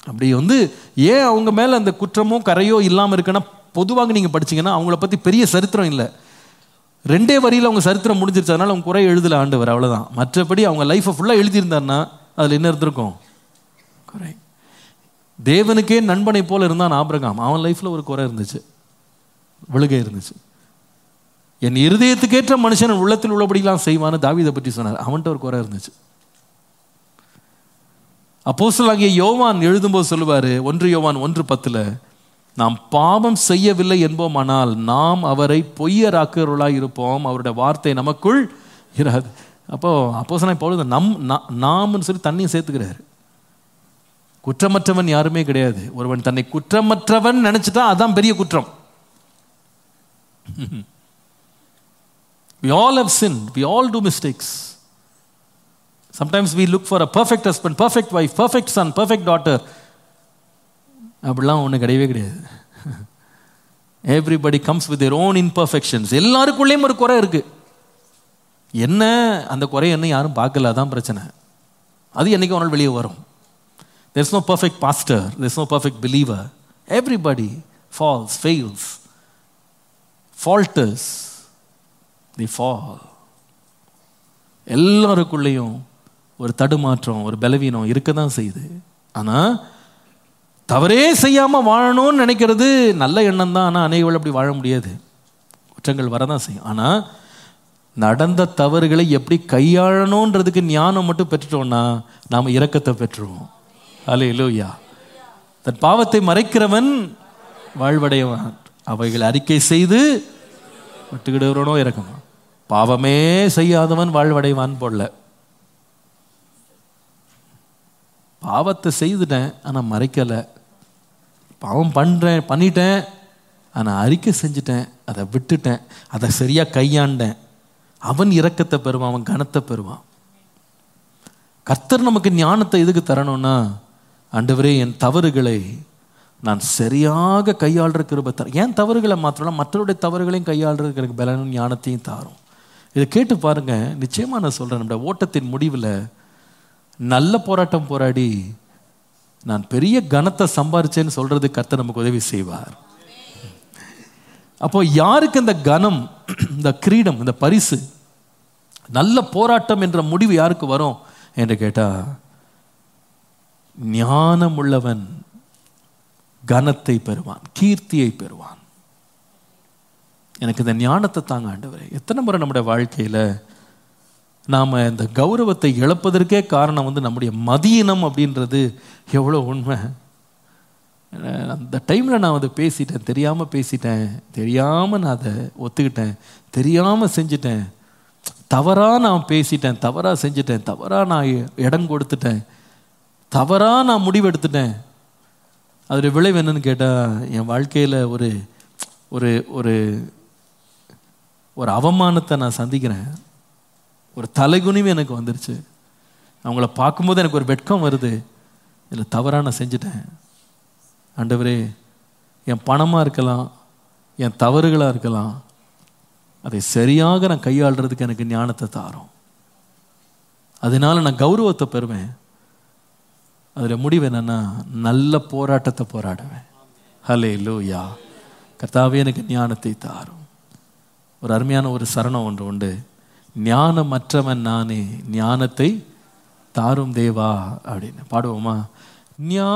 அப்படி வந்து ஏன் அவங்க மேலே அந்த குற்றமோ கரையோ இல்லாமல் இருக்குன்னா பொதுவாக நீங்கள் படிச்சீங்கன்னா அவங்கள பற்றி பெரிய சரித்திரம் இல்லை ரெண்டே வரியில் அவங்க சரித்திரம் முடிஞ்சிருச்சு அதனால அவங்க குறை எழுதல ஆண்டவர் அவ்வளவுதான் மற்றபடி அவங்க லைஃப்பை ஃபுல்லாக எழுதியிருந்தாருன்னா அதில் என்ன இருந்திருக்கும் குறை தேவனுக்கே நண்பனை போல இருந்தான் ஆபிரகாம் அவன் லைஃப்ல ஒரு குறை இருந்துச்சு விழுகை இருந்துச்சு என் இருதயத்துக்கேற்ற மனுஷன் உள்ளத்தில் உள்ளபடிலாம் செய்வான்னு தாவீதை பற்றி சொன்னார் அவன்கிட்ட ஒரு குறை இருந்துச்சு அப்போஸ்தலனாகிய யோவான் எழுதும்போது சொல்லுவாரு ஒன்று யோவான் ஒன்று பத்துல நாம் பாவம் செய்யவில்லை என்போமானால் நாம் அவரை பொய்யராக்கிறவர்களாய் இருப்போம் அவருடைய வார்த்தை நமக்குள் இராது அப்போ அப்போஸ்தலனாகிய பவுல் நம் நா- நாம்னு சொல்லி தண்ணியும் சேர்த்துக்கிறாரு குற்றமற்றவன் யாருமே கிடையாது ஒருவன் தன்னை குற்றமற்றவன் நினைச்சிட்டா அதான் பெரிய குற்றம் we all have sinned we all do mistakes sometimes we look for a perfect husband perfect wife perfect son perfect daughter அப்படிலாம் ஒன்றும் கிடையவே கிடையாது everybody comes with their own imperfections எல்லாருக்குள்ளேயும் ஒரு குறை இருக்கு என்ன அந்த குறை என்ன யாரும் பார்க்கல அதான் பிரச்சனை அது என்னைக்கு ஒரு நாள் வெளியே வரும் there's no perfect pastor there's no perfect believer everybody falls fails falters they fall எல்லாருக்குள்ளேயும் ஒரு தடுமாற்றம் ஒரு பலவீனம் இருக்க தான் செய்யுது ஆனால் தவறே செய்யாமல் வாழணும்னு நினைக்கிறது நல்ல எண்ணம் தான் ஆனால் அநேகர்கள் அப்படி வாழ முடியாது குற்றங்கள் வரதான் செய்யும் ஆனால் நடந்த தவறுகளை எப்படி கையாளணுன்றதுக்கு ஞானம் மட்டும் பெற்றுட்டோம்னா நாம் இரக்கத்தை பெற்றுருவோம் அலே லூயா தன் பாவத்தை மறைக்கிறவன் வாழ்வடைவான் அவைகளை அறிக்கை செய்து விட்டுக்கிடுவனோ இறக்கமா பாவமே செய்யாதவன் வாழ்வடைவான் போடல பாவத்தை செய்துட்டேன் ஆனால் மறைக்கலை பாவம் பண்ணுறேன் பண்ணிட்டேன் ஆனால் அறிக்கை செஞ்சுட்டேன் அதை விட்டுட்டேன் அதை சரியாக கையாண்டேன் அவன் இரக்கத்தை பெறுவான் அவன் கனத்தை பெறுவான் கர்த்தர் நமக்கு ஞானத்தை எதுக்கு தரணும்னா ஆண்டவரே என் தவறுகளை நான் சரியாக கையாளுற கிருபை தர ஏன் தவறுகளை மாத்திரம் மற்றவருடைய தவறுகளையும் கையாளுறதுக்கு எனக்கு பலனும் ஞானத்தையும் தாரும் இதை கேட்டு பாருங்க நிச்சயமா நான் சொல்றேன் நம்முடைய ஓட்டத்தின் முடிவில் நல்ல போராட்டம் போராடி நான் பெரிய கனத்தை சம்பாரிச்சேன்னு சொல்றது கர்த்தர் நமக்கு உதவி செய்வார் அப்போ யாருக்கு இந்த கனம் இந்த கிரீடம் இந்த பரிசு நல்ல போராட்டம் என்ற முடிவு யாருக்கு வரும் என்று கேட்டா ஞானம் உள்ளவன் கனத்தை பெறுவான் கீர்த்தியை பெறுவான் எனக்கு இந்த ஞானத்தை தாங்க ஆண்டவரே எத்தனை முறை நம்முடைய வாழ்க்கையில நாம இந்த கௌரவத்தை இழப்பதற்கே காரணம் வந்து நம்முடைய மதியினம் அப்படின்றது எவ்வளோ உண்மை அஹ் அந்த டைமில் நான் அதை பேசிட்டேன் தெரியாமல் பேசிட்டேன் தெரியாமல் நான் அதை ஒத்துக்கிட்டேன் தெரியாமல் செஞ்சிட்டேன் தவறாக நான் பேசிட்டேன் தவறாக செஞ்சிட்டேன் தவறாக நான் இடம் கொடுத்துட்டேன் தவறாக நான் முடிவெடுத்துட்டேன் அதோட விளைவு என்னன்னு கேட்டால் என் வாழ்க்கையில் ஒரு ஒரு ஒரு ஒரு அவமானத்தை நான் சந்திக்கிறேன் ஒரு தலைகுனிவு எனக்கு வந்துருச்சு அவங்கள பார்க்கும்போது எனக்கு ஒரு வெட்கம் வருது இதில் தவறாக நான் செஞ்சுட்டேன் ஆண்டவரே என் பணமாக இருக்கலாம் என் தவறுகளாக இருக்கலாம் அதை சரியாக நான் கையாளுறதுக்கு எனக்கு ஞானத்தை தாரும் அதனால நான் கௌரவத்தை பெறுவேன் அதில் முடிவு என்னன்னா நல்ல போராட்டத்தை போராடுவேன் ஹலே லூயா கர்த்தாவே எனக்கு ஞானத்தை தாரும் ஒரு அருமையான ஒரு சரணம் ஒன்று உண்டு ஞானமற்றவன் நானே ஞானத்தை தாரும் தேவா அப்படின்னு பாடுவோமா ஞா